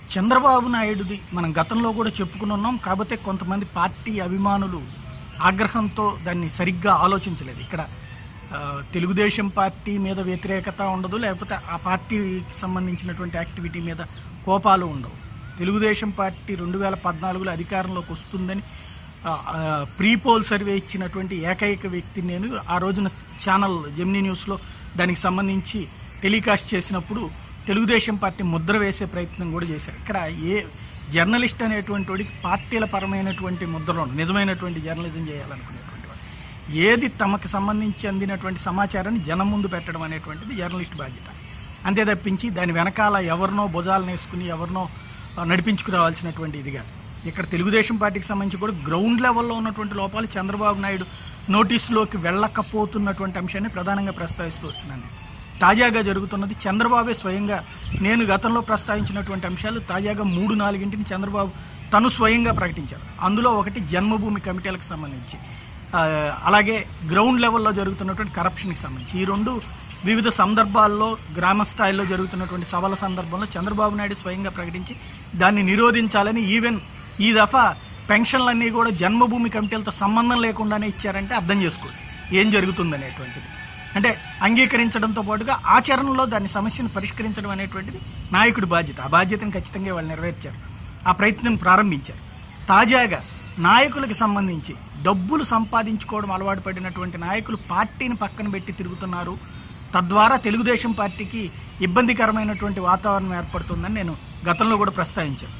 చంద్రబాబు నాయుడుది మనం గతంలో కూడా చెప్పుకుని ఉన్నాం కాకపోతే కొంతమంది పార్టీ అభిమానులు ఆగ్రహంతో దాన్ని సరిగ్గా ఆలోచించలేదు ఇక్కడ ఆ, తెలుగుదేశం పార్టీ మీద వ్యతిరేకత ఉండదు లేకపోతే ఆ పార్టీకి సంబంధించినటువంటి యాక్టివిటీ మీద కోపాలు ఉండవు తెలుగుదేశం పార్టీ రెండు వేల పద్నాలుగులో అధికారంలోకి వస్తుందని ఆ, ఆ, ప్రీ పోల్ సర్వే ఇచ్చినటువంటి ఏకైక వ్యక్తి నేను ఆ రోజున ఛానల్ జెమినీ న్యూస్లో దానికి సంబంధించి టెలికాస్ట్ చేసినప్పుడు తెలుగుదేశం పార్టీ ముద్ర వేసే ప్రయత్నం కూడా చేశారు ఇక్కడ ఏ జర్నలిస్ట్ అనేటువంటి వాడికి పార్టీల పరమైనటువంటి ముద్రలో నిజమైనటువంటి జర్నలిజం చేయాలనుకునేటువంటి వాడు ఏది తమకు సంబంధించి అందినటువంటి సమాచారాన్ని జనం ముందు పెట్టడం అనేటువంటిది జర్నలిస్ట్ బాధ్యత అంతే తప్పించి దాని వెనకాల ఎవరినో భుజాలను వేసుకుని ఎవరినో ఆ, నడిపించుకురావాల్సినటువంటి ఇది కాదు ఇక్కడ తెలుగుదేశం పార్టీకి సంబంధించి కూడా గ్రౌండ్ లెవెల్లో ఉన్నటువంటి లోపాలు చంద్రబాబు నాయుడు నోటీసులోకి వెళ్ళకపోతున్నటువంటి అంశాన్ని ప్రధానంగా ప్రస్తావిస్తూ వస్తున్నాను నేను. తాజాగా జరుగుతున్నది చంద్రబాబే స్వయంగా నేను గతంలో ప్రస్తావించినటువంటి అంశాలు తాజాగా మూడు నాలుగింటిని చంద్రబాబు తను స్వయంగా ప్రకటించారు అందులో ఒకటి జన్మభూమి కమిటీలకు సంబంధించి ఆ, అలాగే గ్రౌండ్ లెవెల్లో జరుగుతున్నటువంటి కరప్షన్కి సంబంధించి ఈ రెండు వివిధ సందర్భాల్లో గ్రామ స్థాయిలో జరుగుతున్నటువంటి సభల సందర్భంలో చంద్రబాబు నాయుడు స్వయంగా ప్రకటించి దాన్ని నిరోధించాలని ఈవెన్ ఈ దఫా పెన్షన్లన్నీ కూడా జన్మభూమి కమిటీలతో సంబంధం లేకుండానే ఇచ్చారంటే అర్థం చేసుకోండి ఏం జరుగుతుందనేటువంటిది అంటే అంగీకరించడంతో పాటుగా ఆచరణలో దాని సమస్యను పరిష్కరించడం అనేటువంటిది నాయకుడి బాధ్యత ఆ బాధ్యతను ఖచ్చితంగా వాళ్ళు నెరవేర్చారు ఆ ప్రయత్నం ప్రారంభించారు తాజాగా నాయకులకు సంబంధించి డబ్బులు సంపాదించుకోవడం అలవాటు పడినటువంటి నాయకులు పార్టీని పక్కన పెట్టి తిరుగుతున్నారు తద్వారా తెలుగుదేశం పార్టీకి ఇబ్బందికరమైనటువంటి వాతావరణం ఏర్పడుతుందని నేను గతంలో కూడా ప్రస్తావించాను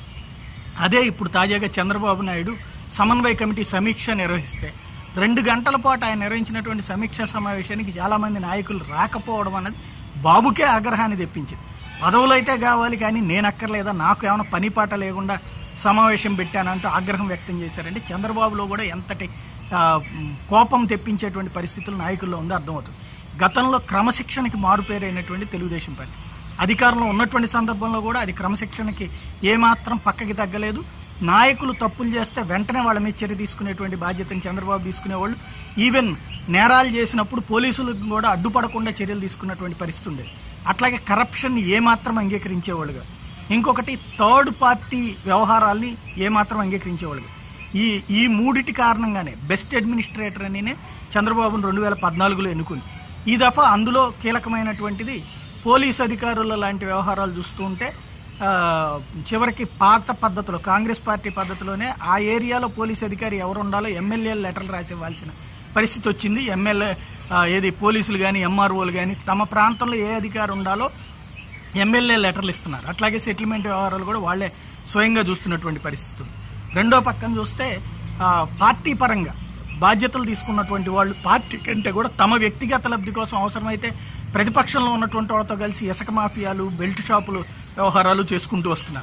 అదే ఇప్పుడు తాజాగా చంద్రబాబు నాయుడు సమన్వయ కమిటీ సమీక్ష నిర్వహిస్తే రెండు గంటల పాటు ఆయన నిర్వహించినటువంటి సమీక్ష సమావేశానికి చాలా మంది నాయకులు రాకపోవడం అన్నది బాబుకే ఆగ్రహాన్ని తెప్పించింది పదవులు అయితే కావాలి కానీ నేను అక్కర్లేదా నాకు ఏమైనా పని పాట లేకుండా సమావేశం పెట్టానంటూ ఆగ్రహం వ్యక్తం చేశారంటే చంద్రబాబులో కూడా ఎంతటి ఆ, కోపం తెప్పించేటువంటి పరిస్థితులు నాయకుల్లో ఉందో అర్థమవుతుంది గతంలో క్రమశిక్షణకి మారుపేరైనటువంటి తెలుగుదేశం పార్టీ అధికారంలో ఉన్నటువంటి సందర్భంలో కూడా అది క్రమశిక్షణకి ఏమాత్రం పక్కకి తగ్గలేదు నాయకులు తప్పులు చేస్తే వెంటనే వాళ్ళ మీద చర్య తీసుకునేటువంటి బాధ్యతను చంద్రబాబు తీసుకునేవాళ్ళు ఈవెన్ నేరాలు చేసినప్పుడు పోలీసులకు కూడా అడ్డుపడకుండా చర్యలు తీసుకున్నటువంటి పరిస్థితి ఉండేది అట్లాగే కరప్షన్ ఏమాత్రం అంగీకరించేవాళ్ళుగా ఇంకొకటి థర్డ్ పార్టీ వ్యవహారాల్ని ఏమాత్రం అంగీకరించేవాళ్ళుగా ఈ ఈ మూడిటి కారణంగానే బెస్ట్ అడ్మినిస్ట్రేటర్ అనినే చంద్రబాబును రెండు వేల పద్నాలుగులో ఎన్నుకుంది ఈ దఫా అందులో కీలకమైనటువంటిది పోలీస్ అధికారుల లాంటి వ్యవహారాలు చూస్తూ ఉంటే ఆ, చివరికి పాత పద్ధతిలో కాంగ్రెస్ పార్టీ పద్ధతిలోనే ఆ ఏరియాలో పోలీస్ అధికారి ఎవరు ఉండాలో ఎమ్మెల్యేలు లెటర్లు రాసి ఇవ్వాల్సిన పరిస్థితి వచ్చింది ఎమ్మెల్యే ఆ, ఏది పోలీసులు కానీ ఎంఆర్ఓలు కానీ తమ ప్రాంతంలో ఏ అధికారి ఉండాలో ఎమ్మెల్యే లెటర్లు ఇస్తున్నారు అట్లాగే సెటిల్మెంట్ వ్యవహారాలు కూడా వాళ్ళే స్వయంగా చూస్తున్నటువంటి పరిస్థితులు రెండో పక్కన చూస్తే ఆ, పార్టీ పరంగా బాధ్యతలు తీసుకున్నటువంటి వాళ్ళు పార్టీ కంటే కూడా తమ వ్యక్తిగత లబ్ధి కోసం అవసరమైతే ప్రతిపక్షంలో ఉన్నటువంటి వాళ్ళతో కలిసి ఇసుక మాఫియాలు బెల్ట్ షాపులు వ్యవహారాలు చేసుకుంటూ వస్తున్నారు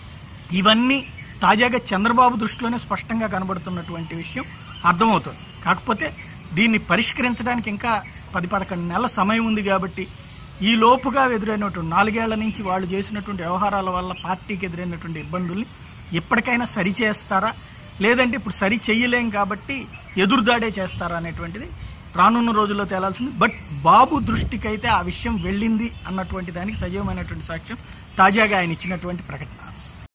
ఇవన్నీ తాజాగా చంద్రబాబు దృష్టిలోనే స్పష్టంగా కనబడుతున్నటువంటి విషయం అర్థమవుతుంది కాకపోతే దీన్ని పరిష్కరించడానికి ఇంకా పది పదకొండు నెలల సమయం ఉంది కాబట్టి ఈ లోపుగా ఎదురైనటువంటి నాలుగేళ్ల నుంచి వాళ్ళు చేసినటువంటి వ్యవహారాల వల్ల పార్టీకి ఎదురైనటువంటి ఇబ్బందుల్ని ఎప్పటికైనా సరి చేస్తారా లేదంటే ఇప్పుడు సరి చెయ్యలేం కాబట్టి ఎదురుదాడే చేస్తారా అనేటువంటిది రానున్న రోజుల్లో తేలాల్సింది బట్ బాబు దృష్టికైతే ఆ విషయం వెళ్ళింది అన్నటువంటి దానికి సజీవమైనటువంటి సాక్ష్యం తాజాగా ఆయన ఇచ్చినటువంటి ప్రకటన